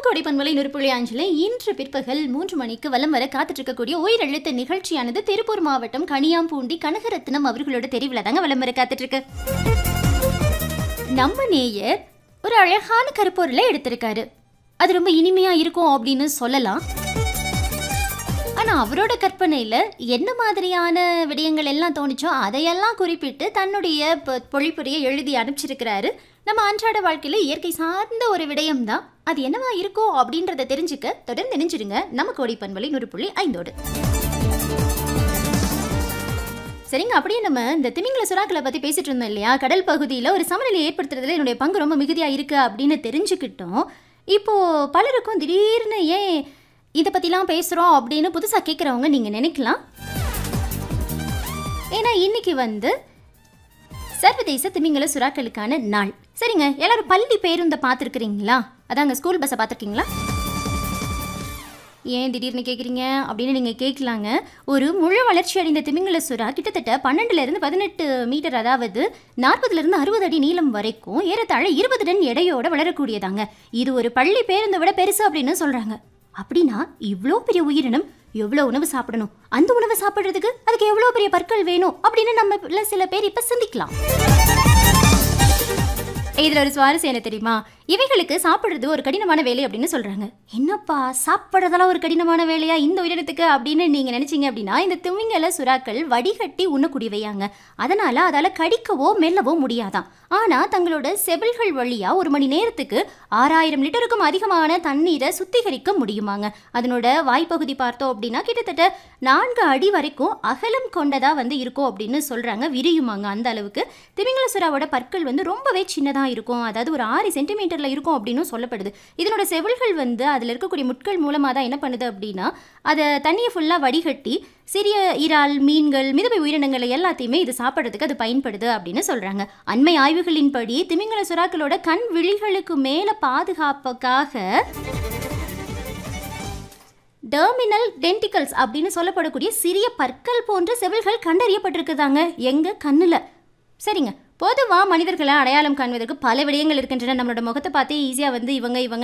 கோடி பன்மலை நுறுப்புள்ளி அஞ்சல இன்று பிற்பகல் மூன்று மணிக்கு வலம் வர காத்துட்டு இருக்கக்கூடிய உயிரெழுத்து நிகழ்ச்சியானது திருப்பூர் மாவட்டம் கனியாம்பூண்டி கனகரத்னம் அவர்களோட தெரிவில் தாங்க வலம் வர காத்துட்டு இருக்கு நம்ம நேயர் ஒரு அழகான கருப்பொருளை எடுத்திருக்காரு அது ரொம்ப இனிமையா இருக்கும் அப்படின்னு சொல்லலாம் ஆனா அவரோட கற்பனையில என்ன மாதிரியான விடயங்கள் எல்லாம் தோணுச்சோ அதையெல்லாம் குறிப்பிட்டு தன்னுடைய பொ- பொழிப்புரையை எழுதி அனுப்பிச்சிருக்கிறாரு நம்ம அன்றாட வாழ்க்கையில இயற்கை சார்ந்த ஒரு விடயம் தான் அது என்னவா இருக்கும் அப்படின்றத தெரிஞ்சுக்க தொடர்ந்து நினைஞ்சிருங்க நம்ம கோடி பண்பலை நூறு புள்ளி ஐந்தோடு சரிங்க அப்படியே நம்ம இந்த திமிங்கல சுறாக்களை பத்தி பேசிட்டு இருந்தோம் இல்லையா கடல் பகுதியில் ஒரு சமநிலை ஏற்படுத்துறதுல என்னுடைய பங்கு ரொம்ப மிகுதியா இருக்கு அப்படின்னு தெரிஞ்சுக்கிட்டோம் இப்போ பலருக்கும் திடீர்னு ஏன் இதை பற்றிலாம் பேசுகிறோம் அப்படின்னு புதுசாக கேட்குறவங்க நீங்கள் நினைக்கலாம் ஏன்னா இன்னைக்கு வந்து சர்வதேச திமிங்கல சுறாக்களுக்கான நாள் சரிங்க எல்லாரும் பள்ளி பேருந்தை பார்த்துருக்குறீங்களா அதாங்க ஸ்கூல் பஸ்ஸை பார்த்துருக்கீங்களா ஏன் திடீர்னு கேட்குறீங்க அப்படின்னு நீங்கள் கேட்கலாங்க ஒரு முழு வளர்ச்சி அடைந்த திமிங்கல சுறா கிட்டத்தட்ட பன்னெண்டுலேருந்து பதினெட்டு மீட்டர் அதாவது நாற்பதுலேருந்து அறுபது அடி நீளம் வரைக்கும் ஏறத்தாழ இருபது டன் எடையோட வளரக்கூடியதாங்க இது ஒரு பள்ளி பேருந்தை விட பெருசு அப்படின்னு சொல்கிறாங்க அப்படின்னா இவ்வளோ பெரிய உயிரினம் எவ்வளோ உணவு சாப்பிடணும் அந்த உணவை சாப்பிட்றதுக்கு அதுக்கு எவ்வளோ பெரிய பற்கள் வேணும் அப்படின்னு நம்ம சில பேர் இப்போ சிந்திக்கலாம் இதில் ஒரு சுவாரஸ்யம் என்ன தெரியுமா இவைகளுக்கு சாப்பிட்றது ஒரு கடினமான வேலை அப்படின்னு சொல்கிறாங்க என்னப்பா சாப்பிட்றதெல்லாம் ஒரு கடினமான வேலையா இந்த உயிரினத்துக்கு அப்படின்னு நீங்கள் நினச்சிங்க அப்படின்னா இந்த திமிங்கல சுறாக்கள் வடிகட்டி உண்ணக்கூடியவையாங்க அதனால் அதால் கடிக்கவோ மெல்லவோ முடியாதாம் ஆனால் தங்களோட செபில்கள் வழியாக ஒரு மணி நேரத்துக்கு ஆறாயிரம் லிட்டருக்கும் அதிகமான தண்ணீரை சுத்திகரிக்க முடியுமாங்க அதனோட வாய்ப்பகுதி பார்த்தோம் அப்படின்னா கிட்டத்தட்ட நான்கு அடி வரைக்கும் அகலம் கொண்டதா வந்து இருக்கும் அப்படின்னு சொல்றாங்க விரியுமாங்க அந்த அளவுக்கு திமிங்கல சுறாவோட பற்கள் வந்து ரொம்பவே சின்னதா இருக்கும் அதாவது ஒரு ஆறு சென்டிமீட்டர்ல இருக்கும் அப்படின்னு சொல்லப்படுது இதனோட செவில்கள் வந்து அதுல இருக்கக்கூடிய முட்கள் மூலமா தான் என்ன பண்ணுது அப்படின்னா அதை தண்ணியை ஃபுல்லா வடிகட்டி சிறிய இறால் மீன்கள் மிதவை உயிரினங்களை எல்லாத்தையுமே இது சாப்பிட்றதுக்கு அது பயன்படுது அப்படின்னு சொல்றாங்க அண்மை ஆய்வுகளின்படி திமிங்கல சுறாக்களோட கண் விழிகளுக்கு மேல பாதுகாப்புக்காக டெர்மினல் டென்டிகல்ஸ் அப்படின்னு சொல்லப்படக்கூடிய சிறிய பற்கள் போன்ற செவில்கள் கண்டறியப்பட்டிருக்குதாங்க எங்க கண்ணுல சரிங்க பொதுவா மனிதர்களை அடையாளம் காண்பதற்கு பல விடயங்கள் இருக்கின்றன நம்மளோட முகத்தை பார்த்தே ஈஸியாக வந்து இவங்க இவங்க